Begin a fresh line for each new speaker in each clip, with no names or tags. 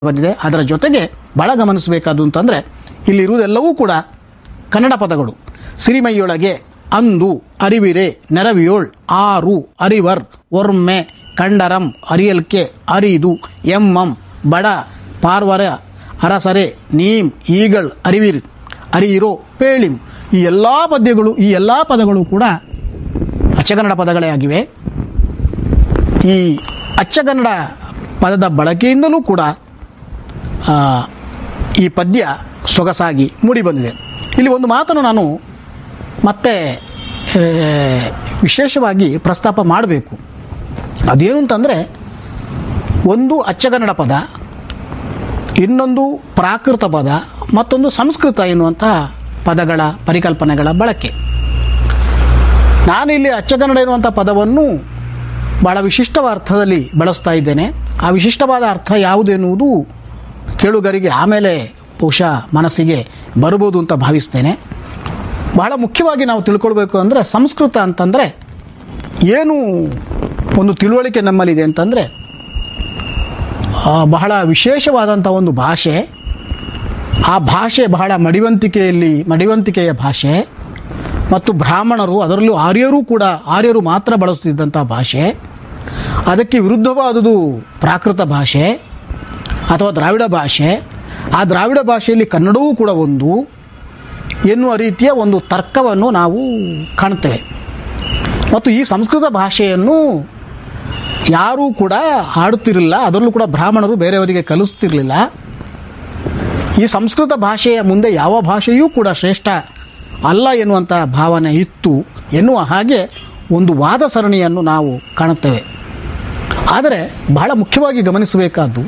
ಬಂದಿದೆ ಅದರ ಜೊತೆಗೆ ಬಹಳ ಗಮನಿಸಬೇಕಾದ್ದು ಅಂತಂದರೆ ಇಲ್ಲಿರುವುದೆಲ್ಲವೂ ಕೂಡ ಕನ್ನಡ ಪದಗಳು ಸಿರಿಮೈಯೊಳಗೆ ಅಂದು ಅರಿವಿರೆ ನೆರವಿಯೋಳ್ ಆರು ಅರಿವರ್ ಒರ್ಮೆ ಕಂಡರಂ ಅರಿಯಲ್ಕೆ ಅರಿದು ಎಮ್ಮಂ ಬಡ ಪಾರ್ವರ ಅರಸರೆ ನೀಂ ಈಗಳ್ ಅರಿವಿರ್ ಅರಿಯಿರೋ ಪೇಳಿಂ ಈ ಎಲ್ಲ ಪದ್ಯಗಳು ಈ ಎಲ್ಲ ಪದಗಳು ಕೂಡ ಅಚ್ಚಗನ್ನಡ ಪದಗಳೇ ಆಗಿವೆ ಈ ಅಚ್ಚಗನ್ನಡ ಪದದ ಬಳಕೆಯಿಂದಲೂ ಕೂಡ ಆ, ಈ ಪದ್ಯ ಸೊಗಸಾಗಿ ಮೂಡಿಬಂದಿದೆ ಇಲ್ಲಿ ಒಂದು ಮಾತನ್ನು ನಾನು ಮತ್ತೆ ಆ, ವಿಶೇಷವಾಗಿ ಪ್ರಸ್ತಾಪ ಮಾಡಬೇಕು ಅದೇನು ಅಂತಂದರೆ ಒಂದು ಅಚ್ಚಗನ್ನಡ ಪದ ಇನ್ನೊಂದು ಪ್ರಾಕೃತ ಪದ ಮತ್ತೊಂದು ಸಂಸ್ಕೃತ ಎನ್ನುವಂಥ ಪದಗಳ ಪರಿಕಲ್ಪನೆಗಳ ಬಳಕೆ ನಾನು ಇಲ್ಲಿ ಅಚ್ಚಗನ್ನಡ ಎನ್ನುವಂಥ ಪದವನ್ನು ಬಹಳ ವಿಶಿಷ್ಟವಾದ ಅರ್ಥದಲ್ಲಿ ಬಳಸ್ತಾ ಇದ್ದೇನೆ ಆ ವಿಶಿಷ್ಟವಾದ ಅರ್ಥ ಯಾವುದು ಎನ್ನುವುದು ಕೇಳುಗರಿಗೆ ಆಮೇಲೆ ಬಹುಶಃ ಮನಸ್ಸಿಗೆ ಬರ್ಬೋದು ಅಂತ ಭಾವಿಸ್ತೇನೆ ಬಹಳ ಮುಖ್ಯವಾಗಿ ನಾವು ತಿಳ್ಕೊಳ್ಬೇಕು ಅಂದರೆ ಸಂಸ್ಕೃತ ಅಂತಂದರೆ ಏನು ಒಂದು ತಿಳುವಳಿಕೆ ನಮ್ಮಲ್ಲಿದೆ ಅಂತಂದರೆ ಆ, ಬಹಳ ವಿಶೇಷವಾದಂಥ ಒಂದು ಭಾಷೆ ಆ ಭಾಷೆ ಬಹಳ ಮಡಿವಂತಿಕೆಯಲ್ಲಿ ಮಡಿವಂತಿಕೆಯ ಭಾಷೆ ಮತ್ತು ಬ್ರಾಹ್ಮಣರು ಅದರಲ್ಲೂ ಆರ್ಯರು ಕೂಡ ಆರ್ಯರು ಮಾತ್ರ ಬಳಸುತ್ತಿದ್ದಂಥ ಭಾಷೆ ಅದಕ್ಕೆ ವಿರುದ್ಧವಾದುದು ಪ್ರಾಕೃತ ಭಾಷೆ ಅಥವಾ ದ್ರಾವಿಡ ಭಾಷೆ ಆ ದ್ರಾವಿಡ ಭಾಷೆಯಲ್ಲಿ ಕನ್ನಡವೂ ಕೂಡ ಒಂದು ಎನ್ನುವ ರೀತಿಯ ಒಂದು ತರ್ಕವನ್ನು ನಾವು ಕಾಣ್ತೇವೆ ಮತ್ತು ಈ ಸಂಸ್ಕೃತ ಭಾಷೆಯನ್ನು ಯಾರೂ ಕೂಡ ಆಡುತ್ತಿರಲಿಲ್ಲ ಅದರಲ್ಲೂ ಕೂಡ ಬ್ರಾಹ್ಮಣರು ಬೇರೆಯವರಿಗೆ ಕಲಿಸ್ತಿರಲಿಲ್ಲ ಈ ಸಂಸ್ಕೃತ ಭಾಷೆಯ ಮುಂದೆ ಯಾವ ಭಾಷೆಯೂ ಕೂಡ ಶ್ರೇಷ್ಠ ಅಲ್ಲ ಎನ್ನುವಂಥ ಭಾವನೆ ಇತ್ತು ಎನ್ನುವ ಹಾಗೆ ಒಂದು ವಾದ ಸರಣಿಯನ್ನು ನಾವು ಕಾಣುತ್ತೇವೆ ಆದರೆ ಬಹಳ ಮುಖ್ಯವಾಗಿ ಗಮನಿಸಬೇಕಾದ್ದು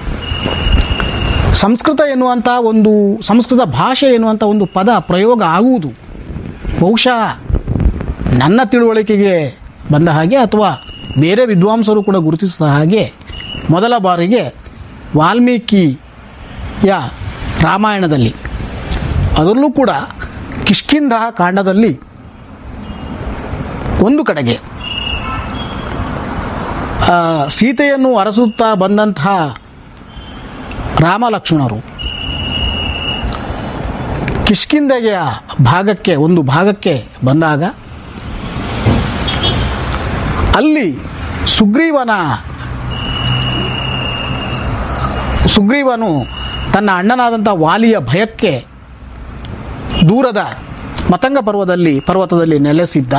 ಸಂಸ್ಕೃತ ಎನ್ನುವಂಥ ಒಂದು ಸಂಸ್ಕೃತ ಭಾಷೆ ಎನ್ನುವಂಥ ಒಂದು ಪದ ಪ್ರಯೋಗ ಆಗುವುದು ಬಹುಶಃ ನನ್ನ ತಿಳುವಳಿಕೆಗೆ ಬಂದ ಹಾಗೆ ಅಥವಾ ಬೇರೆ ವಿದ್ವಾಂಸರು ಕೂಡ ಗುರುತಿಸಿದ ಹಾಗೆ ಮೊದಲ ಬಾರಿಗೆ ವಾಲ್ಮೀಕಿಯ ರಾಮಾಯಣದಲ್ಲಿ ಅದರಲ್ಲೂ ಕೂಡ ಕಿಷ್ಕಿಂಧ ಕಾಂಡದಲ್ಲಿ ಒಂದು ಕಡೆಗೆ ಆ, ಸೀತೆಯನ್ನು ಅರಸುತ್ತಾ ಬಂದಂತಹ ರಾಮ ಲಕ್ಷ್ಮಣರು ಕಿಷ್ಕಿಂದೆಯ ಭಾಗಕ್ಕೆ ಒಂದು ಭಾಗಕ್ಕೆ ಬಂದಾಗ ಅಲ್ಲಿ ಸುಗ್ರೀವನ ಸುಗ್ರೀವನು ತನ್ನ ಅಣ್ಣನಾದಂಥ ವಾಲಿಯ ಭಯಕ್ಕೆ ದೂರದ ಮತಂಗ ಪರ್ವದಲ್ಲಿ ಪರ್ವತದಲ್ಲಿ ನೆಲೆಸಿದ್ದ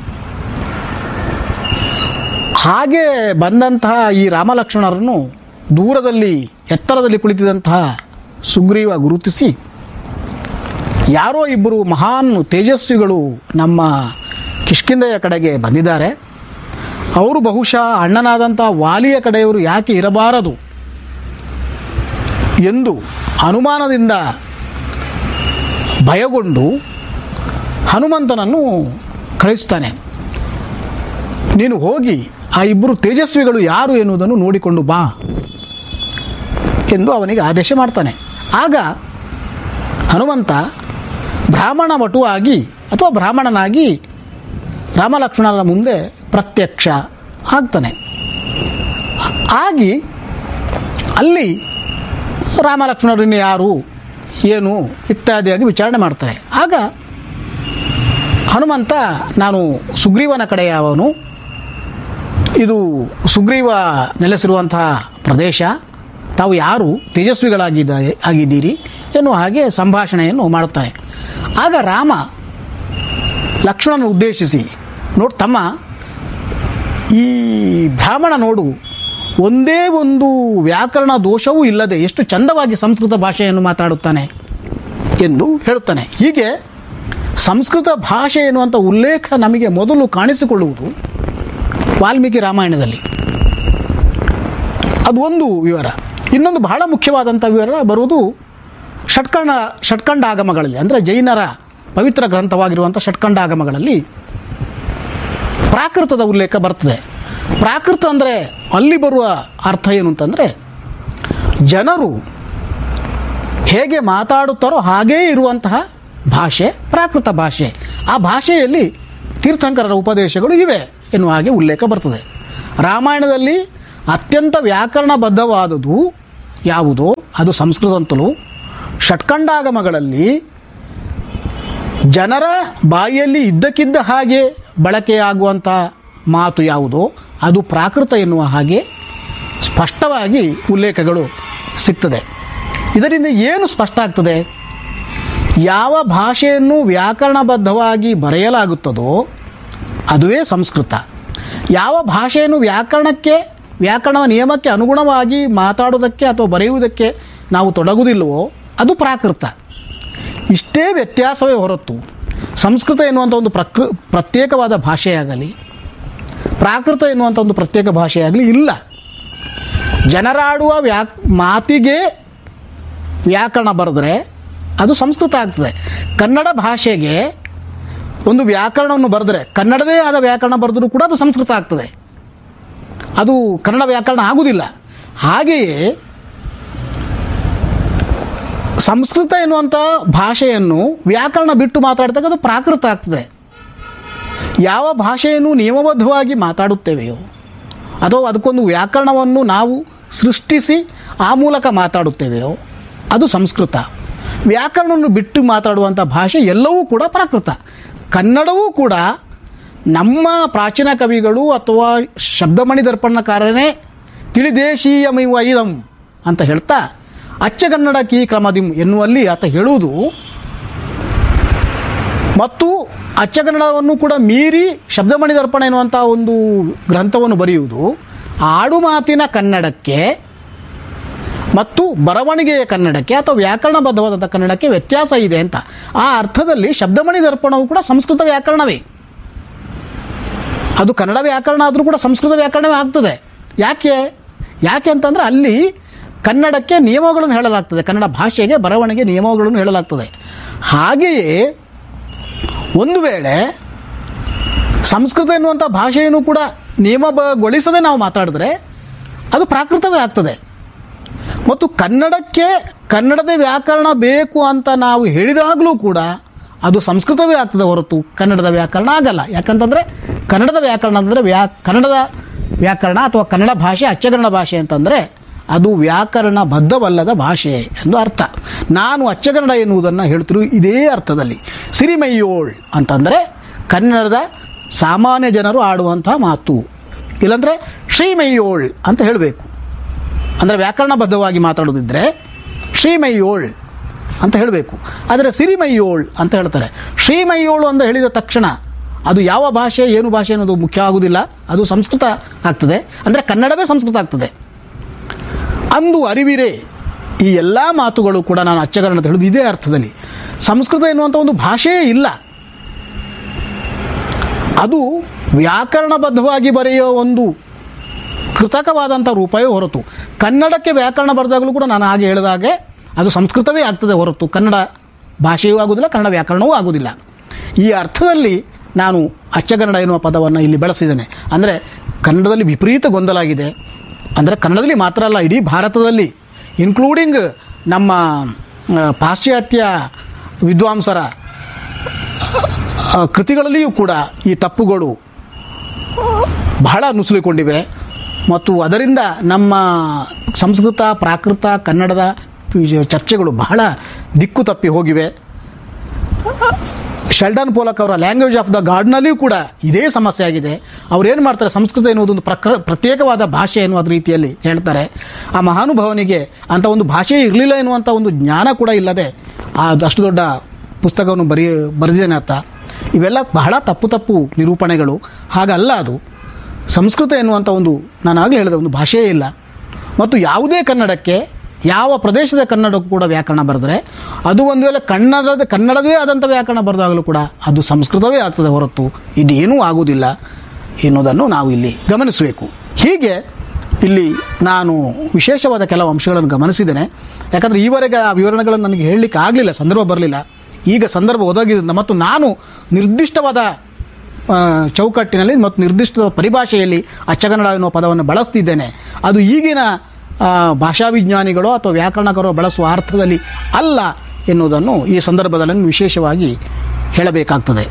ಹಾಗೆ ಬಂದಂತಹ ಈ ರಾಮಲಕ್ಷ್ಮಣರನ್ನು ದೂರದಲ್ಲಿ ಎತ್ತರದಲ್ಲಿ ಕುಳಿತಿದ್ದಂತಹ ಸುಗ್ರೀವ ಗುರುತಿಸಿ ಯಾರೋ ಇಬ್ಬರು ಮಹಾನ್ ತೇಜಸ್ವಿಗಳು ನಮ್ಮ ಕಿಷ್ಕಿಂದೆಯ ಕಡೆಗೆ ಬಂದಿದ್ದಾರೆ ಅವರು ಬಹುಶಃ ಅಣ್ಣನಾದಂಥ ವಾಲಿಯ ಕಡೆಯವರು ಯಾಕೆ ಇರಬಾರದು ಎಂದು ಅನುಮಾನದಿಂದ ಭಯಗೊಂಡು ಹನುಮಂತನನ್ನು ಕಳಿಸ್ತಾನೆ ನೀನು ಹೋಗಿ ಆ ಇಬ್ಬರು ತೇಜಸ್ವಿಗಳು ಯಾರು ಎನ್ನುವುದನ್ನು ನೋಡಿಕೊಂಡು ಬಾ ಎಂದು ಅವನಿಗೆ ಆದೇಶ ಮಾಡ್ತಾನೆ ಆಗ ಹನುಮಂತ ಬ್ರಾಹ್ಮಣ ವಟುವಾಗಿ ಅಥವಾ ಬ್ರಾಹ್ಮಣನಾಗಿ ರಾಮಲಕ್ಷ್ಮಣರ ಮುಂದೆ ಪ್ರತ್ಯಕ್ಷ ಆಗ್ತಾನೆ ಆಗಿ ಅಲ್ಲಿ ರಾಮಲಕ್ಷ್ಮಣರನ್ನು ಯಾರು ಏನು ಇತ್ಯಾದಿಯಾಗಿ ವಿಚಾರಣೆ ಮಾಡ್ತಾರೆ ಆಗ ಹನುಮಂತ ನಾನು ಸುಗ್ರೀವನ ಕಡೆಯವನು ಇದು ಸುಗ್ರೀವ ನೆಲೆಸಿರುವಂತಹ ಪ್ರದೇಶ ತಾವು ಯಾರು ತೇಜಸ್ವಿಗಳಾಗಿದ್ದ ಆಗಿದ್ದೀರಿ ಎನ್ನುವ ಹಾಗೆ ಸಂಭಾಷಣೆಯನ್ನು ಮಾಡುತ್ತಾರೆ ಆಗ ರಾಮ ಲಕ್ಷ್ಮಣನ ಉದ್ದೇಶಿಸಿ ನೋಡು ತಮ್ಮ ಈ ಬ್ರಾಹ್ಮಣ ನೋಡು ಒಂದೇ ಒಂದು ವ್ಯಾಕರಣ ದೋಷವೂ ಇಲ್ಲದೆ ಎಷ್ಟು ಚಂದವಾಗಿ ಸಂಸ್ಕೃತ ಭಾಷೆಯನ್ನು ಮಾತಾಡುತ್ತಾನೆ ಎಂದು ಹೇಳುತ್ತಾನೆ ಹೀಗೆ ಸಂಸ್ಕೃತ ಭಾಷೆ ಎನ್ನುವಂಥ ಉಲ್ಲೇಖ ನಮಗೆ ಮೊದಲು ಕಾಣಿಸಿಕೊಳ್ಳುವುದು ವಾಲ್ಮೀಕಿ ರಾಮಾಯಣದಲ್ಲಿ ಅದು ಒಂದು ವಿವರ ಇನ್ನೊಂದು ಬಹಳ ಮುಖ್ಯವಾದಂಥ ವಿವರ ಬರುವುದು ಷಟ್ಕಂಡ ಷಟ್ಕಂಡಾಗಮಗಳಲ್ಲಿ ಅಂದರೆ ಜೈನರ ಪವಿತ್ರ ಗ್ರಂಥವಾಗಿರುವಂಥ ಷಟ್ಕಂಡಾಗಮಗಳಲ್ಲಿ ಪ್ರಾಕೃತದ ಉಲ್ಲೇಖ ಬರ್ತದೆ ಪ್ರಾಕೃತ ಅಂದರೆ ಅಲ್ಲಿ ಬರುವ ಅರ್ಥ ಏನು ಅಂತಂದರೆ ಜನರು ಹೇಗೆ ಮಾತಾಡುತ್ತಾರೋ ಹಾಗೇ ಇರುವಂತಹ ಭಾಷೆ ಪ್ರಾಕೃತ ಭಾಷೆ ಆ ಭಾಷೆಯಲ್ಲಿ ತೀರ್ಥಂಕರರ ಉಪದೇಶಗಳು ಇವೆ ಎನ್ನುವ ಹಾಗೆ ಉಲ್ಲೇಖ ಬರ್ತದೆ ರಾಮಾಯಣದಲ್ಲಿ ಅತ್ಯಂತ ವ್ಯಾಕರಣಬದ್ಧವಾದುದು ಯಾವುದೋ ಅದು ಸಂಸ್ಕೃತ ಅಂತಲೂ ಷಟ್ಕಂಡಾಗಮಗಳಲ್ಲಿ ಜನರ ಬಾಯಿಯಲ್ಲಿ ಇದ್ದಕ್ಕಿದ್ದ ಹಾಗೆ ಬಳಕೆಯಾಗುವಂಥ ಮಾತು ಯಾವುದೋ ಅದು ಪ್ರಾಕೃತ ಎನ್ನುವ ಹಾಗೆ ಸ್ಪಷ್ಟವಾಗಿ ಉಲ್ಲೇಖಗಳು ಸಿಗ್ತದೆ ಇದರಿಂದ ಏನು ಸ್ಪಷ್ಟ ಆಗ್ತದೆ ಯಾವ ಭಾಷೆಯನ್ನು ವ್ಯಾಕರಣಬದ್ಧವಾಗಿ ಬರೆಯಲಾಗುತ್ತದೋ ಅದುವೇ ಸಂಸ್ಕೃತ ಯಾವ ಭಾಷೆಯನ್ನು ವ್ಯಾಕರಣಕ್ಕೆ ವ್ಯಾಕರಣದ ನಿಯಮಕ್ಕೆ ಅನುಗುಣವಾಗಿ ಮಾತಾಡೋದಕ್ಕೆ ಅಥವಾ ಬರೆಯುವುದಕ್ಕೆ ನಾವು ತೊಡಗುವುದಿಲ್ಲವೋ ಅದು ಪ್ರಾಕೃತ ಇಷ್ಟೇ ವ್ಯತ್ಯಾಸವೇ ಹೊರತು ಸಂಸ್ಕೃತ ಎನ್ನುವಂಥ ಒಂದು ಪ್ರಕೃ ಪ್ರತ್ಯೇಕವಾದ ಭಾಷೆಯಾಗಲಿ ಪ್ರಾಕೃತ ಎನ್ನುವಂಥ ಒಂದು ಪ್ರತ್ಯೇಕ ಭಾಷೆಯಾಗಲಿ ಇಲ್ಲ ಜನರಾಡುವ ವ್ಯಾ ಮಾತಿಗೆ ವ್ಯಾಕರಣ ಬರೆದ್ರೆ ಅದು ಸಂಸ್ಕೃತ ಆಗ್ತದೆ ಕನ್ನಡ ಭಾಷೆಗೆ ಒಂದು ವ್ಯಾಕರಣವನ್ನು ಬರೆದ್ರೆ ಕನ್ನಡದೇ ಆದ ವ್ಯಾಕರಣ ಬರೆದರೂ ಕೂಡ ಅದು ಸಂಸ್ಕೃತ ಆಗ್ತದೆ ಅದು ಕನ್ನಡ ವ್ಯಾಕರಣ ಆಗುವುದಿಲ್ಲ ಹಾಗೆಯೇ ಸಂಸ್ಕೃತ ಎನ್ನುವಂಥ ಭಾಷೆಯನ್ನು ವ್ಯಾಕರಣ ಬಿಟ್ಟು ಮಾತಾಡಿದಾಗ ಅದು ಪ್ರಾಕೃತ ಆಗ್ತದೆ ಯಾವ ಭಾಷೆಯನ್ನು ನಿಯಮಬದ್ಧವಾಗಿ ಮಾತಾಡುತ್ತೇವೆಯೋ ಅಥವಾ ಅದಕ್ಕೊಂದು ವ್ಯಾಕರಣವನ್ನು ನಾವು ಸೃಷ್ಟಿಸಿ ಆ ಮೂಲಕ ಮಾತಾಡುತ್ತೇವೆಯೋ ಅದು ಸಂಸ್ಕೃತ ವ್ಯಾಕರಣವನ್ನು ಬಿಟ್ಟು ಮಾತಾಡುವಂಥ ಭಾಷೆ ಎಲ್ಲವೂ ಕೂಡ ಪ್ರಾಕೃತ ಕನ್ನಡವೂ ಕೂಡ ನಮ್ಮ ಪ್ರಾಚೀನ ಕವಿಗಳು ಅಥವಾ ಶಬ್ದಮಣಿ ದರ್ಪಣಕಾರನೇ ತಿಳಿದೇಶೀಯಮಿವ ಇದಂ ಅಂತ ಹೇಳ್ತಾ ಅಚ್ಚಗನ್ನಡ ಕೀ ಕ್ರಮದಿಂ ಎನ್ನುವಲ್ಲಿ ಆತ ಹೇಳುವುದು ಮತ್ತು ಅಚ್ಚಗನ್ನಡವನ್ನು ಕೂಡ ಮೀರಿ ಶಬ್ದಮಣಿ ದರ್ಪಣ ಎನ್ನುವಂಥ ಒಂದು ಗ್ರಂಥವನ್ನು ಬರೆಯುವುದು ಆಡು ಮಾತಿನ ಕನ್ನಡಕ್ಕೆ ಮತ್ತು ಬರವಣಿಗೆಯ ಕನ್ನಡಕ್ಕೆ ಅಥವಾ ವ್ಯಾಕರಣಬದ್ಧವಾದಂಥ ಕನ್ನಡಕ್ಕೆ ವ್ಯತ್ಯಾಸ ಇದೆ ಅಂತ ಆ ಅರ್ಥದಲ್ಲಿ ಶಬ್ದಮಣಿ ದರ್ಪಣವು ಕೂಡ ಸಂಸ್ಕೃತ ವ್ಯಾಕರಣವೇ ಅದು ಕನ್ನಡ ವ್ಯಾಕರಣ ಆದರೂ ಕೂಡ ಸಂಸ್ಕೃತ ವ್ಯಾಕರಣವೇ ಆಗ್ತದೆ ಯಾಕೆ ಯಾಕೆ ಅಂತಂದರೆ ಅಲ್ಲಿ ಕನ್ನಡಕ್ಕೆ ನಿಯಮಗಳನ್ನು ಹೇಳಲಾಗ್ತದೆ ಕನ್ನಡ ಭಾಷೆಗೆ ಬರವಣಿಗೆ ನಿಯಮಗಳನ್ನು ಹೇಳಲಾಗ್ತದೆ ಹಾಗೆಯೇ ಒಂದು ವೇಳೆ ಸಂಸ್ಕೃತ ಎನ್ನುವಂಥ ಭಾಷೆಯನ್ನು ಕೂಡ ನಿಯಮಗೊಳಿಸದೆ ನಾವು ಮಾತಾಡಿದ್ರೆ ಅದು ಪ್ರಾಕೃತವೇ ಆಗ್ತದೆ ಮತ್ತು ಕನ್ನಡಕ್ಕೆ ಕನ್ನಡದ ವ್ಯಾಕರಣ ಬೇಕು ಅಂತ ನಾವು ಹೇಳಿದಾಗಲೂ ಕೂಡ ಅದು ಸಂಸ್ಕೃತವೇ ಆಗ್ತದೆ ಹೊರತು ಕನ್ನಡದ ವ್ಯಾಕರಣ ಆಗಲ್ಲ ಯಾಕಂತಂದರೆ ಕನ್ನಡದ ವ್ಯಾಕರಣ ಅಂದರೆ ವ್ಯಾ ಕನ್ನಡದ ವ್ಯಾಕರಣ ಅಥವಾ ಕನ್ನಡ ಭಾಷೆ ಅಚ್ಚಗನ್ನಡ ಭಾಷೆ ಅಂತಂದರೆ ಅದು ವ್ಯಾಕರಣ ಬದ್ಧವಲ್ಲದ ಭಾಷೆ ಎಂದು ಅರ್ಥ ನಾನು ಅಚ್ಚಗನ್ನಡ ಎನ್ನುವುದನ್ನು ಹೇಳ್ತಿರು ಇದೇ ಅರ್ಥದಲ್ಲಿ ಸಿರಿಮೈಯೋಳ್ ಅಂತಂದರೆ ಕನ್ನಡದ ಸಾಮಾನ್ಯ ಜನರು ಆಡುವಂಥ ಮಾತು ಇಲ್ಲಾಂದರೆ ಶ್ರೀಮೈಯೋಳ್ ಅಂತ ಹೇಳಬೇಕು ಅಂದರೆ ವ್ಯಾಕರಣಬದ್ಧವಾಗಿ ಮಾತಾಡೋದಿದ್ದರೆ ಶ್ರೀಮೈಯೋಳ್ ಅಂತ ಹೇಳಬೇಕು ಆದರೆ ಸಿರಿಮೈಯೋಳ್ ಅಂತ ಹೇಳ್ತಾರೆ ಶ್ರೀಮೈಯೋಳು ಅಂತ ಹೇಳಿದ ತಕ್ಷಣ ಅದು ಯಾವ ಭಾಷೆ ಏನು ಭಾಷೆ ಅನ್ನೋದು ಮುಖ್ಯ ಆಗುವುದಿಲ್ಲ ಅದು ಸಂಸ್ಕೃತ ಆಗ್ತದೆ ಅಂದರೆ ಕನ್ನಡವೇ ಸಂಸ್ಕೃತ ಆಗ್ತದೆ ಅಂದು ಅರಿವಿರೆ ಈ ಎಲ್ಲ ಮಾತುಗಳು ಕೂಡ ನಾನು ಅಚ್ಚಗರಣ ಅಂತ ಹೇಳೋದು ಇದೇ ಅರ್ಥದಲ್ಲಿ ಸಂಸ್ಕೃತ ಎನ್ನುವಂಥ ಒಂದು ಭಾಷೆಯೇ ಇಲ್ಲ ಅದು ವ್ಯಾಕರಣಬದ್ಧವಾಗಿ ಬರೆಯೋ ಒಂದು ಕೃತಕವಾದಂಥ ರೂಪವೇ ಹೊರತು ಕನ್ನಡಕ್ಕೆ ವ್ಯಾಕರಣ ಬರೆದಾಗಲೂ ಕೂಡ ನಾನು ಹಾಗೆ ಹೇಳಿದಾಗೆ ಅದು ಸಂಸ್ಕೃತವೇ ಆಗ್ತದೆ ಹೊರತು ಕನ್ನಡ ಭಾಷೆಯೂ ಆಗುವುದಿಲ್ಲ ಕನ್ನಡ ವ್ಯಾಕರಣವೂ ಆಗುವುದಿಲ್ಲ ಈ ಅರ್ಥದಲ್ಲಿ ನಾನು ಅಚ್ಚಗನ್ನಡ ಎನ್ನುವ ಪದವನ್ನು ಇಲ್ಲಿ ಬಳಸಿದ್ದೇನೆ ಅಂದರೆ ಕನ್ನಡದಲ್ಲಿ ವಿಪರೀತ ಗೊಂದಲ ಆಗಿದೆ ಅಂದರೆ ಕನ್ನಡದಲ್ಲಿ ಮಾತ್ರ ಅಲ್ಲ ಇಡೀ ಭಾರತದಲ್ಲಿ ಇನ್ಕ್ಲೂಡಿಂಗ್ ನಮ್ಮ ಆ, ಪಾಶ್ಚಾತ್ಯ ವಿದ್ವಾಂಸರ ಆ, ಕೃತಿಗಳಲ್ಲಿಯೂ ಕೂಡ ಈ ತಪ್ಪುಗಳು ಬಹಳ ನುಸುಳಿಕೊಂಡಿವೆ ಮತ್ತು ಅದರಿಂದ ನಮ್ಮ ಸಂಸ್ಕೃತ ಪ್ರಾಕೃತ ಕನ್ನಡದ ಚರ್ಚೆಗಳು ಬಹಳ ದಿಕ್ಕು ತಪ್ಪಿ ಹೋಗಿವೆ ಶೆಲ್ಡನ್ ಪೋಲಕ್ ಅವರ ಲ್ಯಾಂಗ್ವೇಜ್ ಆಫ್ ದ ಗಾರ್ಡ್ನಲ್ಲಿಯೂ ಕೂಡ ಇದೇ ಸಮಸ್ಯೆ ಆಗಿದೆ ಅವ್ರು ಏನು ಮಾಡ್ತಾರೆ ಸಂಸ್ಕೃತ ಎನ್ನುವುದೊಂದು ಪ್ರಕ್ರ ಪ್ರತ್ಯೇಕವಾದ ಭಾಷೆ ಎನ್ನುವ ರೀತಿಯಲ್ಲಿ ಹೇಳ್ತಾರೆ ಆ ಮಹಾನುಭಾವನಿಗೆ ಅಂಥ ಒಂದು ಭಾಷೆ ಇರಲಿಲ್ಲ ಎನ್ನುವಂಥ ಒಂದು ಜ್ಞಾನ ಕೂಡ ಇಲ್ಲದೆ ಆ ಅಷ್ಟು ದೊಡ್ಡ ಪುಸ್ತಕವನ್ನು ಬರೀ ಬರೆದಿದ್ದೇನೆ ಆತ ಇವೆಲ್ಲ ಬಹಳ ತಪ್ಪು ತಪ್ಪು ನಿರೂಪಣೆಗಳು ಹಾಗಲ್ಲ ಅದು ಸಂಸ್ಕೃತ ಎನ್ನುವಂಥ ಒಂದು ನಾನು ಆಗಲೇ ಹೇಳಿದ ಒಂದು ಭಾಷೆಯೇ ಇಲ್ಲ ಮತ್ತು ಯಾವುದೇ ಕನ್ನಡಕ್ಕೆ ಯಾವ ಪ್ರದೇಶದ ಕನ್ನಡಕ್ಕೂ ಕೂಡ ವ್ಯಾಕರಣ ಬರೆದ್ರೆ ಅದು ಒಂದು ವೇಳೆ ಕನ್ನಡದ ಕನ್ನಡದೇ ಆದಂಥ ವ್ಯಾಕರಣ ಬರೆದಾಗಲೂ ಕೂಡ ಅದು ಸಂಸ್ಕೃತವೇ ಆಗ್ತದೆ ಹೊರತು ಇದೇನೂ ಆಗುವುದಿಲ್ಲ ಎನ್ನುವುದನ್ನು ನಾವು ಇಲ್ಲಿ ಗಮನಿಸಬೇಕು ಹೀಗೆ ಇಲ್ಲಿ ನಾನು ವಿಶೇಷವಾದ ಕೆಲವು ಅಂಶಗಳನ್ನು ಗಮನಿಸಿದ್ದೇನೆ ಯಾಕಂದರೆ ಈವರೆಗೆ ಆ ವಿವರಣೆಗಳನ್ನು ನನಗೆ ಹೇಳಲಿಕ್ಕೆ ಆಗಲಿಲ್ಲ ಸಂದರ್ಭ ಬರಲಿಲ್ಲ ಈಗ ಸಂದರ್ಭ ಒದಗಿದ್ರಿಂದ ಮತ್ತು ನಾನು ನಿರ್ದಿಷ್ಟವಾದ ಆ, ಚೌಕಟ್ಟಿನಲ್ಲಿ ಮತ್ತು ನಿರ್ದಿಷ್ಟ ಪರಿಭಾಷೆಯಲ್ಲಿ ಅಚ್ಚಗನ್ನಡ ಎನ್ನುವ ಪದವನ್ನು ಬಳಸ್ತಿದ್ದೇನೆ ಅದು ಈಗಿನ ಆ, ಭಾಷಾವಿಜ್ಞಾನಿಗಳು ಅಥವಾ ವ್ಯಾಕರಣಕರು ಬಳಸುವ ಅರ್ಥದಲ್ಲಿ ಅಲ್ಲ ಎನ್ನುವುದನ್ನು ಈ ಸಂದರ್ಭದಲ್ಲಿ ನಾನು ವಿಶೇಷವಾಗಿ ಹೇಳಬೇಕಾಗ್ತದೆ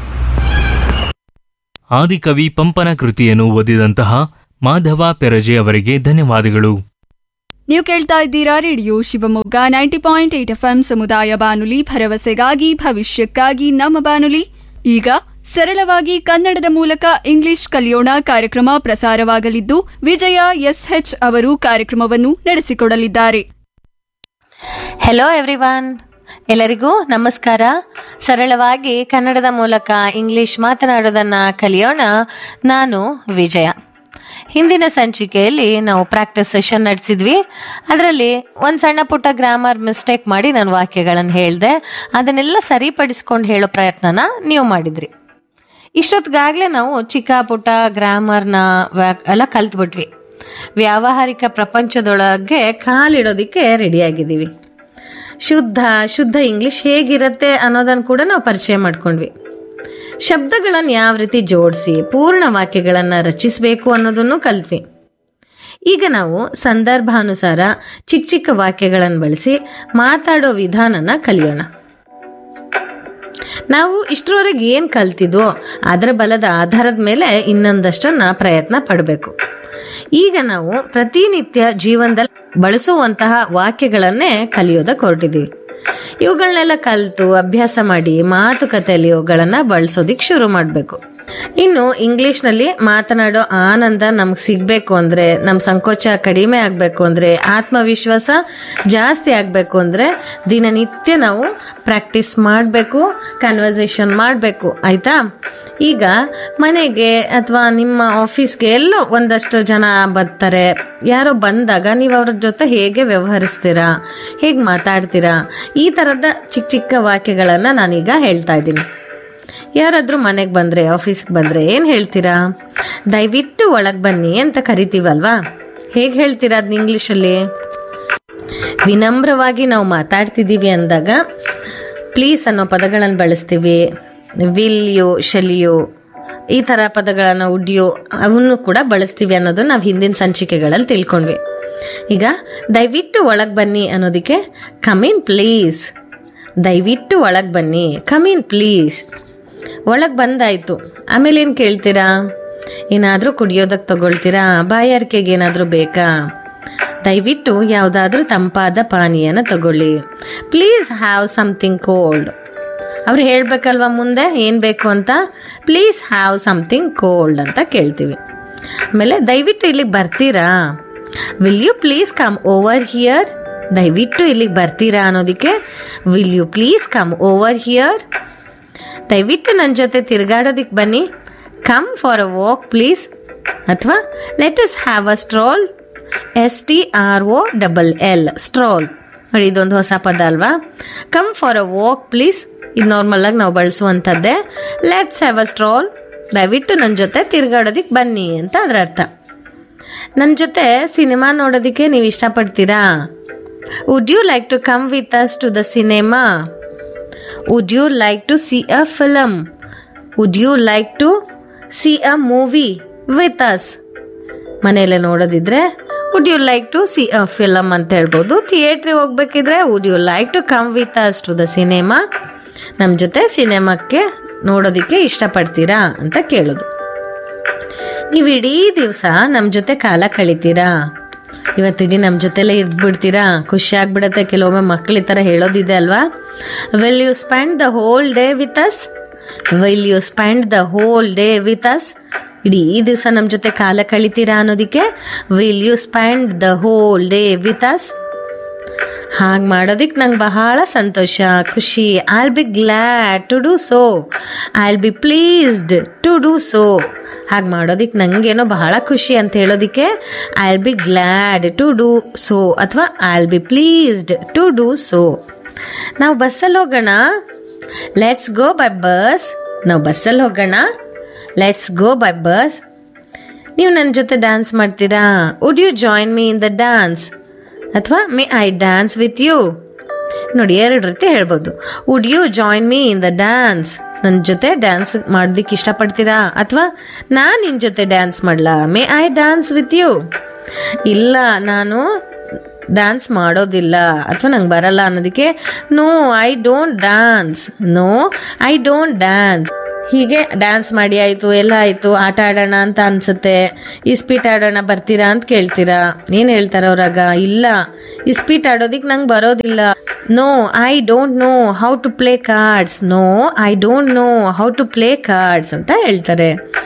ಆದಿಕವಿ ಪಂಪನ ಕೃತಿಯನ್ನು ಓದಿದಂತಹ ಮಾಧವ ಪೆರಜೆ ಅವರಿಗೆ ಧನ್ಯವಾದಗಳು ನೀವು ಕೇಳ್ತಾ ಇದ್ದೀರಾ radio Shivamogga ninety point eight F ಸಮುದಾಯ ಬಾನುಲಿ ಭರವಸೆಗಾಗಿ ಭವಿಷ್ಯಕ್ಕಾಗಿ ನಮ್ಮ ಬಾನುಲಿ ಈಗ ಸರಳವಾಗಿ ಕನ್ನಡದ ಮೂಲಕ ಇಂಗ್ಲಿಷ್ ಕಲಿಯೋಣ ಕಾರ್ಯಕ್ರಮ ಪ್ರಸಾರವಾಗಲಿದ್ದು ವಿಜಯ ಎಸ್ಎಚ್ ಅವರು ಕಾರ್ಯಕ್ರಮವನ್ನು ನಡೆಸಿಕೊಡಲಿದ್ದಾರೆ
ಹೆಲೋ ಎವ್ರಿವಾನ್ ಎಲ್ಲರಿಗೂ ನಮಸ್ಕಾರ ಸರಳವಾಗಿ ಕನ್ನಡದ ಮೂಲಕ ಇಂಗ್ಲಿಷ್ ಮಾತನಾಡೋದನ್ನ ಕಲಿಯೋಣ ನಾನು ವಿಜಯ ಹಿಂದಿನ ಸಂಚಿಕೆಯಲ್ಲಿ ನಾವು ಪ್ರಾಕ್ಟೀಸ್ ಸೆಷನ್ ನಡೆಸಿದ್ವಿ ಅದರಲ್ಲಿ ಒಂದು ಸಣ್ಣ ಪುಟ್ಟ ಗ್ರಾಮರ್ ಮಿಸ್ಟೇಕ್ ಮಾಡಿ ನಾನು ವಾಕ್ಯಗಳನ್ನು ಹೇಳಿದೆ ಅದನ್ನೆಲ್ಲ ಸರಿಪಡಿಸ್ಕೊಂಡು ಹೇಳೋ ಪ್ರಯತ್ನನ ನೀವು ಮಾಡಿದ್ರಿ ಇಷ್ಟೊತ್ತಿಗಾಗಲೇ ನಾವು ಚಿಕ್ಕ ಪುಟ್ಟ ಗ್ರಾಮರ್ನ ವ್ಯಾಕ್ ಎಲ್ಲ ಕಲ್ತ್ಬಿಟ್ವಿ ವ್ಯಾವಹಾರಿಕ ಪ್ರಪಂಚದೊಳಗೆ ಕಾಲಿಡೋದಕ್ಕೆ ರೆಡಿಯಾಗಿದ್ದೀವಿ ಶುದ್ಧ ಶುದ್ಧ ಇಂಗ್ಲಿಷ್ ಹೇಗಿರುತ್ತೆ ಅನ್ನೋದನ್ನು ಕೂಡ ನಾವು ಪರಿಚಯ ಮಾಡ್ಕೊಂಡ್ವಿ ಶಬ್ದಗಳನ್ನು ಯಾವ ರೀತಿ ಜೋಡಿಸಿ ಪೂರ್ಣ ವಾಕ್ಯಗಳನ್ನು ರಚಿಸಬೇಕು ಅನ್ನೋದನ್ನು ಕಲ್ತ್ವಿ ಈಗ ನಾವು ಸಂದರ್ಭಾನುಸಾರ ಚಿಕ್ಕ ಚಿಕ್ಕ ವಾಕ್ಯಗಳನ್ನು ಬಳಸಿ ಮಾತಾಡೋ ವಿಧಾನನ ಕಲಿಯೋಣ ನಾವು ಇಷ್ಟರವರೆಗೆ ಏನು ಕಲ್ತಿದ್ವೋ ಅದರ ಬಲದ ಆಧಾರದ ಮೇಲೆ ಇನ್ನೊಂದಷ್ಟನ್ನ ಪ್ರಯತ್ನ ಪಡಬೇಕು ಈಗ ನಾವು ಪ್ರತಿನಿತ್ಯ ಜೀವನದಲ್ಲಿ ಬಳಸುವಂತಹ ವಾಕ್ಯಗಳನ್ನೇ ಕಲಿಯೋದಕ್ಕೆ ಹೊರಟಿದ್ದೀವಿ ಇವುಗಳನ್ನೆಲ್ಲ ಕಲಿತು ಅಭ್ಯಾಸ ಮಾಡಿ ಮಾತುಕತೆಯಲ್ಲಿ ಇವುಗಳನ್ನ ಬಳಸೋದಿಕ್ ಶುರು ಮಾಡಬೇಕು ಇನ್ನು ಇಂಗ್ಲಿಷ್ನಲ್ಲಿ ಮಾತನಾಡೋ ಆನಂದ ನಮ್ಗೆ ಸಿಗಬೇಕು ಅಂದರೆ ನಮ್ಮ ಸಂಕೋಚ ಕಡಿಮೆ ಆಗಬೇಕು ಅಂದರೆ ಆತ್ಮವಿಶ್ವಾಸ ಜಾಸ್ತಿ ಆಗಬೇಕು ಅಂದರೆ ದಿನನಿತ್ಯ ನಾವು ಪ್ರಾಕ್ಟೀಸ್ ಮಾಡಬೇಕು ಕನ್ವರ್ಸೇಷನ್ ಮಾಡಬೇಕು ಆಯಿತಾ ಈಗ ಮನೆಗೆ ಅಥವಾ ನಿಮ್ಮ ಆಫೀಸ್ಗೆ ಎಲ್ಲೋ ಒಂದಷ್ಟು ಜನ ಬರ್ತಾರೆ ಯಾರೋ ಬಂದಾಗ ನೀವು ಅವ್ರ ಜೊತೆ ಹೇಗೆ ವ್ಯವಹರಿಸ್ತೀರಾ ಹೇಗೆ ಮಾತಾಡ್ತೀರಾ ಈ ಥರದ ಚಿಕ್ಕ ಚಿಕ್ಕ ವಾಕ್ಯಗಳನ್ನು ನಾನೀಗ ಹೇಳ್ತಾ ಇದ್ದೀನಿ ಯಾರಾದರೂ ಮನೆಗೆ ಬಂದರೆ ಆಫೀಸ್ಗೆ ಬಂದರೆ ಏನು ಹೇಳ್ತೀರಾ ದಯವಿಟ್ಟು ಒಳಗೆ ಬನ್ನಿ ಅಂತ ಕರಿತೀವಲ್ವಾ ಹೇಗೆ ಹೇಳ್ತೀರಾ ಅದನ್ನ ಇಂಗ್ಲೀಷಲ್ಲಿ ವಿನಮ್ರವಾಗಿ ನಾವು ಮಾತಾಡ್ತಿದ್ದೀವಿ ಅಂದಾಗ ಪ್ಲೀಸ್ ಅನ್ನೋ ಪದಗಳನ್ನು ಬಳಸ್ತೀವಿ ವಿಲ್ ಯು ಶಲ್ ಯು ಈ ಥರ ಪದಗಳನ್ನು ಉಡ್ಯು ಅವನ್ನು ಕೂಡ ಬಳಸ್ತೀವಿ ಅನ್ನೋದು ನಾವು ಹಿಂದಿನ ಸಂಚಿಕೆಗಳಲ್ಲಿ ತಿಳ್ಕೊಂಡ್ವಿ ಈಗ ದಯವಿಟ್ಟು ಒಳಗೆ ಬನ್ನಿ ಅನ್ನೋದಕ್ಕೆ ಕಮಿನ್ ಪ್ಲೀಸ್ ದಯವಿಟ್ಟು ಒಳಗೆ ಬನ್ನಿ ಕಮಿನ್ ಪ್ಲೀಸ್ ಒಳಗೆ ಬಂದಾಯ್ತು ಆಮೇಲೆ ಏನು ಕೇಳ್ತೀರಾ ಏನಾದರೂ ಕುಡಿಯೋದಕ್ಕೆ ತಗೊಳ್ತೀರಾ ಬಾಯಾರಿಕೆಗೆ ಏನಾದರೂ ಬೇಕಾ ದಯವಿಟ್ಟು ಯಾವುದಾದ್ರೂ ತಂಪಾದ ಪಾನೀಯನ ತಗೊಳ್ಳಿ ಪ್ಲೀಸ್ ಹ್ಯಾವ್ ಸಮಥಿಂಗ್ ಕೋಲ್ಡ್ ಅವ್ರು ಹೇಳ್ಬೇಕಲ್ವಾ ಮುಂದೆ ಏನು ಬೇಕು ಅಂತ ಪ್ಲೀಸ್ ಹ್ಯಾವ್ ಸಮಥಿಂಗ್ ಕೋಲ್ಡ್ ಅಂತ ಕೇಳ್ತೀವಿ ಆಮೇಲೆ ದಯವಿಟ್ಟು ಇಲ್ಲಿಗೆ ಬರ್ತೀರಾ will you please come over here ದಯವಿಟ್ಟು ಇಲ್ಲಿಗೆ ಬರ್ತೀರಾ ಅನ್ನೋದಕ್ಕೆ will you please come over here ದಯವಿಟ್ಟು ನನ್ನ ಜೊತೆ ತಿರುಗಾಡೋದಕ್ಕೆ ಬನ್ನಿ come for a walk please ಅಥವಾ let us have a stroll S T R O double L stroll ನೋಡಿ ಇದೊಂದು ಹೊಸ ಪದ ಅಲ್ವಾ come for a walk please ಇದು ನಾರ್ಮಲಾಗಿ ನಾವು ಬಳಸುವಂಥದ್ದೇ ಲೆಟ್ಸ್ ಹ್ಯಾವ್ ಅ ಸ್ಟ್ರೋಲ್ ದಯವಿಟ್ಟು ನನ್ನ ಜೊತೆ ತಿರುಗಾಡೋದಕ್ಕೆ ಬನ್ನಿ ಅಂತ ಅದರ ಅರ್ಥ ನನ್ನ ಜೊತೆ ಸಿನಿಮಾ ನೋಡೋದಕ್ಕೆ ನೀವು ಇಷ್ಟಪಡ್ತೀರಾ would you like to come with us to the cinema would you like to see a film would you like to see a movie with us ಮನೆಯಲ್ಲೇ ನೋಡೋದಿದ್ರೆ would you like to see a film ಅಂತ ಹೇಳ್ಬೋದು ಥಿಯೇಟ್ರಿಗೆ ಹೋಗ್ಬೇಕಿದ್ರೆ would you like to come with us to the cinema ನಮ್ಮ ಜೊತೆ ಸಿನೆಮಾಕ್ಕೆ ನೋಡೋದಕ್ಕೆ ಇಷ್ಟಪಡ್ತೀರಾ ಅಂತ ಕೇಳೋದು ನೀವು ಇಡೀ ದಿವಸ ನಮ್ಮ ಜೊತೆ ಕಾಲ ಕಳಿತೀರಾ ಇವತ್ತಿಡೀ ನಮ್ಮ ಜೊತೆಲೇ ಇದ್ಬಿಡ್ತೀರಾ ಖುಷಿ ಆಗ್ಬಿಡತ್ತೆ ಕೆಲವೊಮ್ಮೆ ಮಕ್ಳು ಈ ಥರ ಹೇಳೋದಿದೆ ಅಲ್ವಾ will you spend the whole day with us will you spend the whole day with us ಇಡೀ ದಿವಸ ನಮ್ಮ ಜೊತೆ ಕಾಲ ಕಳಿತೀರಾ ಅನ್ನೋದಕ್ಕೆ will you spend the whole day with us ಹಾಗೆ ಮಾಡೋದಕ್ಕೆ ನಂಗೆ ಬಹಳ ಸಂತೋಷ ಖುಷಿ I will be glad to do so I will be pleased to do so ಹಾಗೆ ಮಾಡೋದಕ್ಕೆ ನನಗೇನೋ ಬಹಳ ಖುಷಿ ಅಂತ ಹೇಳೋದಕ್ಕೆ I will be glad to do so ಅಥವಾ I will be pleased to do so ನಾವು ಬಸ್ಸಲ್ಲಿ ಹೋಗೋಣ ಲೆಟ್ಸ್ ಗೋ ಬೈ ಬಸ್ ನಾವು ಬಸ್ಸಲ್ಲಿ ಹೋಗೋಣ ಲೆಟ್ಸ್ ಗೋ ಬೈ ಬಸ್ ನೀವು ನನ್ನ ಜೊತೆ ಡ್ಯಾನ್ಸ್ ಮಾಡ್ತೀರಾ would you join me in the dance ಅಥವಾ may I dance with you ನೋಡಿ ಎರಡು ರೀತಿ ಹೇಳ್ಬೋದು would you join me in the dance ನನ್ನ ಜೊತೆ ಡ್ಯಾನ್ಸ್ ಮಾಡೋದಕ್ಕೆ ಇಷ್ಟಪಡ್ತೀರಾ ಅಥವಾ ನಾನು ನಿನ್ನ ಜೊತೆ ಡ್ಯಾನ್ಸ್ ಮಾಡಲಾ may I dance with you ಇಲ್ಲ ನಾನು ಡ್ಯಾನ್ಸ್ ಮಾಡೋದಿಲ್ಲ ಅಥವಾ ನಂಗೆ ಬರಲ್ಲ ಅನ್ನೋದಕ್ಕೆ no I don't dance no I don't dance ಹೀಗೆ ಡ್ಯಾನ್ಸ್ ಮಾಡಿ ಆಯಿತು ಎಲ್ಲ ಆಯಿತು ಆಟ ಆಡೋಣ ಅಂತ ಅನ್ಸುತ್ತೆ ಇಸ್ಪೀಟ್ ಆಡೋಣ ಬರ್ತೀರಾ ಅಂತ ಕೇಳ್ತೀರಾ ಏನು ಹೇಳ್ತಾರೆ ಅವ್ರಾಗ ಇಲ್ಲ ಇಸ್ಪೀಟ್ ಆಡೋದಿಕ್ ನಂಗೆ ಬರೋದಿಲ್ಲ no I don't know how to play cards no I don't know how to play cards ಅಂತ ಹೇಳ್ತಾರೆ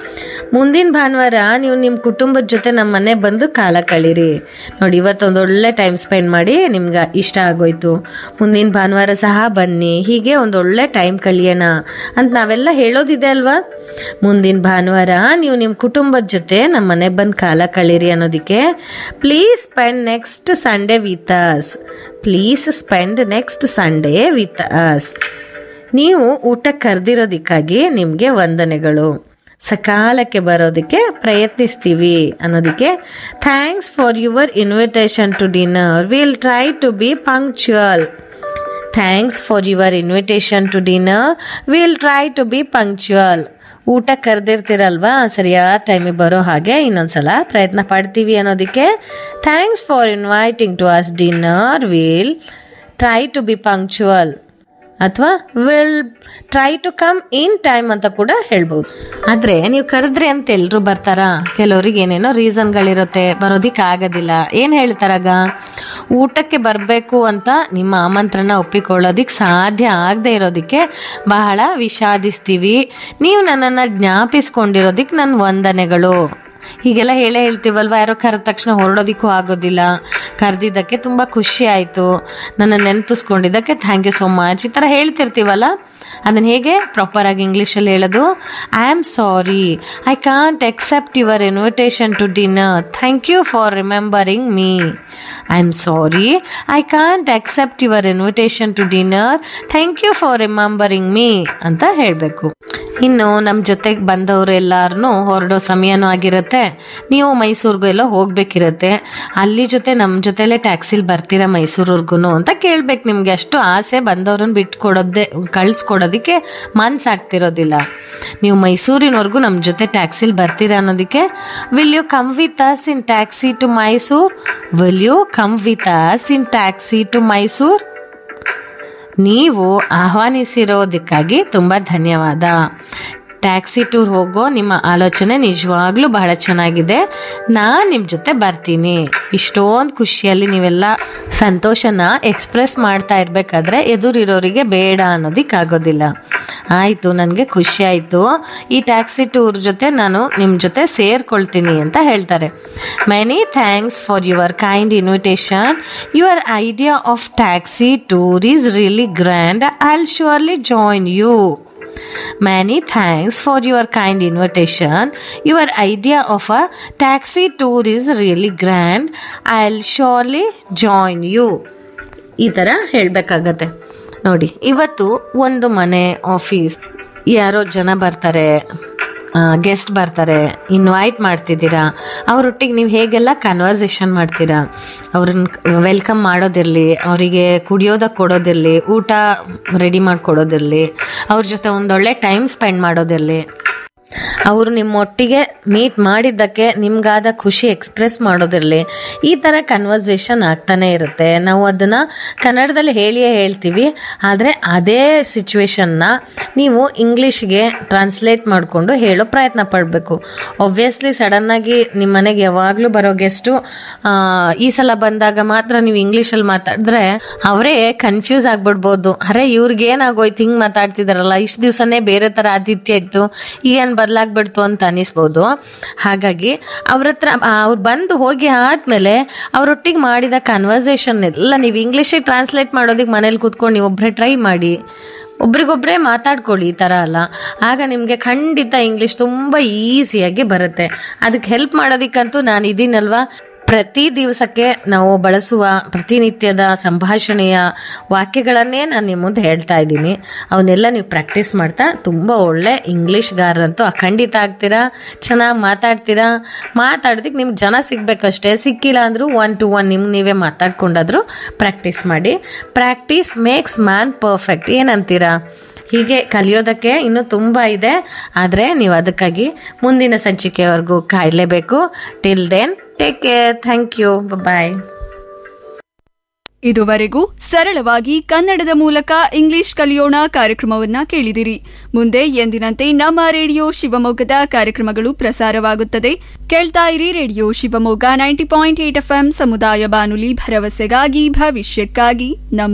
ಮುಂದಿನ ಭಾನುವಾರ ನೀವು ನಿಮ್ಮ ಕುಟುಂಬದ ಜೊತೆ ನಮ್ಮ ಮನೆ ಬಂದು ಕಾಲ ಕಳೀರಿ ನೋಡಿ ಇವತ್ತೊಂದು ಒಳ್ಳೆ ಟೈಮ್ ಸ್ಪೆಂಡ್ ಮಾಡಿ ನಿಮ್ಗೆ ಇಷ್ಟ ಆಗೋಯ್ತು ಮುಂದಿನ ಭಾನುವಾರ ಸಹ ಬನ್ನಿ ಹೀಗೆ ಒಂದು ಒಳ್ಳೆ ಟೈಮ್ ಕಳಿಯೋಣ ಅಂತ ನಾವೆಲ್ಲ ಹೇಳೋದಿದೆ ಅಲ್ವಾ ಮುಂದಿನ ಭಾನುವಾರ ನೀವು ನಿಮ್ಮ ಕುಟುಂಬದ ಜೊತೆ ನಮ್ಮ ಮನೆಗೆ ಬಂದು ಕಾಲ ಕಳೀರಿ ಅನ್ನೋದಕ್ಕೆ please spend next Sunday with us please spend next Sunday with us ನೀವು ಊಟ ಕರೆದಿರೋದಕ್ಕಾಗಿ ನಿಮಗೆ ವಂದನೆಗಳು ಸಕಾಲಕ್ಕೆ ಬರೋದಕ್ಕೆ ಪ್ರಯತ್ನಿಸ್ತೀವಿ ಅನ್ನೋದಕ್ಕೆ thanks for your invitation to dinner will try to be punctual thanks for your invitation to dinner will try to be punctual ಊಟ ಕರೆದಿರ್ತೀರಲ್ವಾ ಸರಿಯಾದ ಟೈಮಿಗೆ ಬರೋ ಹಾಗೆ ಇನ್ನೊಂದ್ಸಲ ಪ್ರಯತ್ನ ಪಡ್ತೀವಿ ಅನ್ನೋದಕ್ಕೆ thanks for inviting to us dinner will try to be punctual ಅಥವಾ will try to come in time ಅಂತ ಕೂಡ ಹೇಳ್ಬೋದು ಆದರೆ ನೀವು ಕರೆದ್ರಿ ಅಂತ ಎಲ್ಲರೂ ಬರ್ತಾರಾ ಕೆಲವ್ರಿಗೆ ಏನೇನೋ ರೀಸನ್ಗಳಿರುತ್ತೆ ಬರೋದಿಕ್ಕೆ ಆಗೋದಿಲ್ಲ ಏನು ಹೇಳ್ತಾರಾಗ ಊಟಕ್ಕೆ ಬರಬೇಕು ಅಂತ ನಿಮ್ಮ ಆಮಂತ್ರಣ ಒಪ್ಪಿಕೊಳ್ಳೋದಿಕ್ಕೆ ಸಾಧ್ಯ ಆಗದೆ ಇರೋದಕ್ಕೆ ಬಹಳ ವಿಷಾದಿಸ್ತೀವಿ ನೀವು ನನ್ನನ್ನು ಜ್ಞಾಪಿಸ್ಕೊಂಡಿರೋದಕ್ಕೆ ನನ್ನ ವಂದನೆಗಳು ಹೀಗೆಲ್ಲ ಹೇಳೇ ಹೇಳ್ತೀವಲ್ವ ಯಾರೋ ಕರೆದ ತಕ್ಷಣ ಹೊರಡೋದಿಕ್ಕೂ ಆಗೋದಿಲ್ಲ ಕರೆದಿದ್ದಕ್ಕೆ ತುಂಬ ಖುಷಿ ಆಯಿತು ನನ್ನ ನೆನಪಿಸ್ಕೊಂಡಿದ್ದಕ್ಕೆ ಥ್ಯಾಂಕ್ ಯು ಸೋ ಮಚ್ ಈ ಥರ ಹೇಳ್ತಿರ್ತೀವಲ್ಲ ಅದನ್ನು ಹೇಗೆ ಪ್ರಾಪರಾಗಿ ಇಂಗ್ಲೀಷಲ್ಲಿ ಹೇಳೋದು I am sorry I can't accept your invitation to dinner thank you for remembering me I am sorry I can't accept your invitation to dinner thank you for remembering me ಅಂತ ಹೇಳಬೇಕು ಇನ್ನು ನಮ್ಮ ಜೊತೆಗೆ ಬಂದವರು ಎಲ್ಲಾರನ್ನೂ ಹೊರಡೋ ಸಮಯನೂ ಆಗಿರುತ್ತೆ ನೀವು ಮೈಸೂರಿಗೂ ಎಲ್ಲ ಹೋಗ್ಬೇಕಿರತ್ತೆ ಅಲ್ಲಿ ಜೊತೆ ನಮ್ಮ ಜೊತೆಲೇ ಟ್ಯಾಕ್ಸಿಲಿ ಬರ್ತೀರಾ ಮೈಸೂರಿಗೂ ಅಂತ ಕೇಳ್ಬೇಕು ನಿಮಗೆ ಅಷ್ಟು ಆಸೆ ಬಂದವ್ರನ್ನ ಬಿಟ್ಟು ಕೊಡೋದೇ ಕಳಿಸ್ಕೊಡೋದಕ್ಕೆ ಮನ್ಸಾಗ್ತಿರೋದಿಲ್ಲ ನೀವು ಮೈಸೂರಿನವರೆಗೂ ನಮ್ಮ ಜೊತೆ ಟ್ಯಾಕ್ಸಿಲಿ ಬರ್ತೀರಾ ಅನ್ನೋದಕ್ಕೆ will you come with us in taxi to Mysore will you come with us in taxi to Mysore ನೀವು ಆಹ್ವಾನಿಸಿರೋದಕ್ಕಾಗಿ ತುಂಬ ಧನ್ಯವಾದ ಟ್ಯಾಕ್ಸಿ ಟೂರ್ ಹೋಗೋ ನಿಮ್ಮ ಆಲೋಚನೆ ನಿಜವಾಗ್ಲೂ ಬಹಳ ಚೆನ್ನಾಗಿದೆ ನಾನು ನಿಮ್ಮ ಜೊತೆ ಬರ್ತೀನಿ ಇಷ್ಟೊಂದು ಖುಷಿಯಲ್ಲಿ ನೀವೆಲ್ಲ ಸಂತೋಷನ ಎಕ್ಸ್ಪ್ರೆಸ್ ಮಾಡ್ತಾ ಇರಬೇಕಾದ್ರೆ ಎದುರಿರೋರಿಗೆ ಬೇಡ ಅನ್ನೋದಕ್ಕಾಗೋದಿಲ್ಲ ಆಯಿತು ನನಗೆ ಖುಷಿ ಆಯಿತು ಈ ಟ್ಯಾಕ್ಸಿ ಟೂರ್ ಜೊತೆ ನಾನು ನಿಮ್ಮ ಜೊತೆ ಸೇರ್ಕೊಳ್ತೀನಿ ಅಂತ ಹೇಳ್ತಾರೆ many thanks for your kind invitation your idea of taxi tour is really grand I will surely join you Many thanks for your kind invitation. Your idea of a taxi tour is really grand. I'll surely join you. ಈ ಥರ ಹೇಳಬೇಕಾಗತ್ತೆ ನೋಡಿ ಇವತ್ತು ಒಂದು ಮನೆ office ಯಾರೋ ಜನ ಬರ್ತಾರೆ guest ಬರ್ತಾರೆ ಇನ್ವೈಟ್ ಮಾಡ್ತಿದ್ದೀರಾ ಅವರೊಟ್ಟಿಗೆ ನೀವು ಹೇಗೆಲ್ಲ ಕನ್ವರ್ಸೇಷನ್ ಮಾಡ್ತೀರಾ ಅವ್ರನ್ನ ವೆಲ್ಕಮ್ ಮಾಡೋದಿರಲಿ ಅವರಿಗೆ ಕುಡಿಯೋದಕ್ಕೆ ಕೊಡೋದಿರಲಿ ಊಟ ರೆಡಿ ಮಾಡಿಕೊಡೋದಿರಲಿ ಅವ್ರ ಜೊತೆ ಒಂದೊಳ್ಳೆ ಟೈಮ್ ಸ್ಪೆಂಡ್ ಮಾಡೋದಿರಲಿ ಅವರು ನಿಮ್ಮೊಟ್ಟಿಗೆ ಮೀಟ್ ಮಾಡಿದ್ದಕ್ಕೆ ನಿಮ್ಗಾದ ಖುಷಿ ಎಕ್ಸ್ಪ್ರೆಸ್ ಮಾಡೋದಿರಲಿ ಈ ಥರ ಕನ್ವರ್ಸೇಷನ್ ಆಗ್ತಾನೆ ಇರುತ್ತೆ ನಾವು ಅದನ್ನು ಕನ್ನಡದಲ್ಲಿ ಹೇಳಿಯೇ ಹೇಳ್ತೀವಿ ಆದರೆ ಅದೇ ಸಿಚುವೇಶನ್ನ ನೀವು ಇಂಗ್ಲೀಷ್ಗೆ ಟ್ರಾನ್ಸ್ಲೇಟ್ ಮಾಡಿಕೊಂಡು ಹೇಳೋ ಪ್ರಯತ್ನ ಪಡಬೇಕು ಒಬ್ವಿಯಸ್ಲಿ ಸಡನ್ನಾಗಿ ನಿಮ್ಮ ಮನೆಗೆ ಯಾವಾಗಲೂ ಬರೋ ಗೆಸ್ಟು ಈ ಸಲ ಬಂದಾಗ ಮಾತ್ರ ನೀವು ಇಂಗ್ಲೀಷಲ್ಲಿ ಮಾತಾಡಿದ್ರೆ ಅವರೇ ಕನ್ಫ್ಯೂಸ್ ಆಗ್ಬಿಡ್ಬೋದು ಅರೆ ಇವ್ರಿಗೆ ಏನಾಗೋಯ್ತು ಹಿಂಗೆ ಮಾತಾಡ್ತಿದಾರಲ್ಲ ಇಷ್ಟು ದಿವಸನೇ ಬೇರೆ ಥರ ಆತಿಥ್ಯ ಇತ್ತು ಈಗೇನು ಬದಲಾಗ್ಬಿಡ್ತು ಅಂತ ಅನಿಸ್ಬೋದು ಹಾಗಾಗಿ ಅವ್ರ ಹತ್ರ ಅವ್ರು ಬಂದು ಹೋಗಿ ಆದಮೇಲೆ ಅವರೊಟ್ಟಿಗೆ ಮಾಡಿದ ಕನ್ವರ್ಸೇಷನ್ ಎಲ್ಲ ನೀವು ಇಂಗ್ಲೀಷಿಗೆ ಟ್ರಾನ್ಸ್ಲೇಟ್ ಮಾಡೋದಕ್ಕೆ ಮನೇಲಿ ಕೂತ್ಕೊಂಡು ನೀವು ಒಬ್ಬರೇ ಟ್ರೈ ಮಾಡಿ ಒಬ್ರಿಗೊಬ್ಬರೇ ಮಾತಾಡ್ಕೊಳ್ಳಿ ಈ ಥರ ಅಲ್ಲ ಆಗ ನಿಮಗೆ ಖಂಡಿತ ಇಂಗ್ಲೀಷ್ ತುಂಬ ಈಸಿಯಾಗಿ ಬರುತ್ತೆ ಅದಕ್ಕೆ ಹೆಲ್ಪ್ ಮಾಡೋದಕ್ಕಂತೂ ನಾನು ಇದೀನಲ್ವಾ ಪ್ರತಿ ದಿವಸಕ್ಕೆ ನಾವು ಬಳಸುವ ಪ್ರತಿನಿತ್ಯದ ಸಂಭಾಷಣೆಯ ವಾಕ್ಯಗಳನ್ನೇ ನಾನು ನಿಮ್ಮ ಮುಂದೆ ಹೇಳ್ತಾ ಇದ್ದೀನಿ ಅವನ್ನೆಲ್ಲ ನೀವು ಪ್ರಾಕ್ಟೀಸ್ ಮಾಡ್ತಾ ತುಂಬ ಒಳ್ಳೆ ಇಂಗ್ಲೀಷ್ಗಾರರಂತೂ ಖಂಡಿತ ಆಗ್ತೀರಾ ಚೆನ್ನಾಗಿ ಮಾತಾಡ್ತೀರಾ ಮಾತಾಡೋದಕ್ಕೆ ನಿಮ್ಗೆ ಜನ ಸಿಗ್ಬೇಕಷ್ಟೇ ಸಿಕ್ಕಿಲ್ಲ ಅಂದರೂ ಒನ್ ಟು ಒನ್ ನಿಮ್ಗೆ ನೀವೇ ಮಾತಾಡ್ಕೊಂಡಾದರೂ ಪ್ರಾಕ್ಟೀಸ್ ಮಾಡಿ ಪ್ರಾಕ್ಟೀಸ್ ಮೇಕ್ಸ್ ಮ್ಯಾನ್ ಪರ್ಫೆಕ್ಟ್ ಏನಂತೀರಾ ಹೀಗೆ ಕಲಿಯೋದಕ್ಕೆ ಇನ್ನೂ ತುಂಬ ಇದೆ ಆದರೆ ನೀವು ಅದಕ್ಕಾಗಿ ಮುಂದಿನ ಸಂಚಿಕೆವರೆಗೂ ಕಾಯಲೇಬೇಕು till then take care thank you bye
ಇದುವರೆಗೂ ಸರಳವಾಗಿ ಕನ್ನಡದ ಮೂಲಕ ಇಂಗ್ಲಿಷ್ ಕಲಿಯೋಣ ಕಾರ್ಯಕ್ರಮವನ್ನ ಕೇಳಿದಿರಿ ಮುಂದೆ ಎಂದಿನಂತೆ ನಮ್ಮ ರೇಡಿಯೋ ಶಿವಮೊಗ್ಗದ ಕಾರ್ಯಕ್ರಮಗಳು ಪ್ರಸಾರವಾಗುತ್ತದೆ ಕೇಳ್ತಾ ಇರಿ radio Shivamogga ninety point eight FM ಸಮುದಾಯ ಬಾನುಲಿ ಭರವಸೆಗಾಗಿ ಭವಿಷ್ಯಕ್ಕಾಗಿ ನಮ್ಮ